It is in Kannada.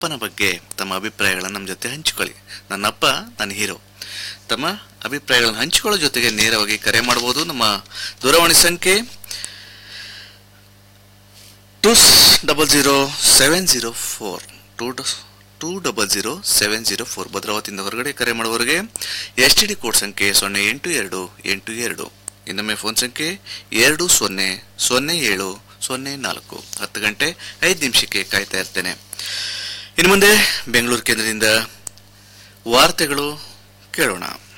ಅಪ್ಪನ ಬಗ್ಗೆ ತಮ್ಮ ಅಭಿಪ್ರಾಯಗಳನ್ನು ನಮ್ಮ ಜೊತೆ ಹಂಚಿಕೊಳ್ಳಿ ನನ್ನಪ್ಪ ನನ್ನ ಹೀರೋ ತಮ್ಮ ಅಭಿಪ್ರಾಯಗಳನ್ನು ಹಂಚಿಕೊಳ್ಳೋ ಜೊತೆಗೆ ನೇರವಾಗಿ ಕರೆ ಮಾಡ್ಬೋದು ನಮ್ಮ ದೂರವಾಣಿ ಸಂಖ್ಯೆ two double zero seven zero four two two double zero seven zero four ಭದ್ರಾವತಿಯಿಂದ ಹೊರಗಡೆ ಕರೆ ಮಾಡುವವರಿಗೆ ಎಸ್ ಟಿ ಡಿ ಕೋಡ್ ಸಂಖ್ಯೆ ಸೊನ್ನೆ ಎಂಟು ಎರಡು ಎಂಟು ಎರಡು ಇನ್ನೊಮ್ಮೆ ಫೋನ್ ಸಂಖ್ಯೆ ಎರಡು ಸೊನ್ನೆ ಸೊನ್ನೆ ಏಳು ಸೊನ್ನೆ ನಾಲ್ಕು ಹತ್ತು ಗಂಟೆ ಐದು ನಿಮಿಷಕ್ಕೆ ಕಾಯ್ತಾ ಇರ್ತೇನೆ ಇನ್ನು ಮುಂದೆ ಬೆಂಗಳೂರು ಕೇಂದ್ರದಿಂದ ವಾರ್ತೆಗಳು ಕೇಳೋಣ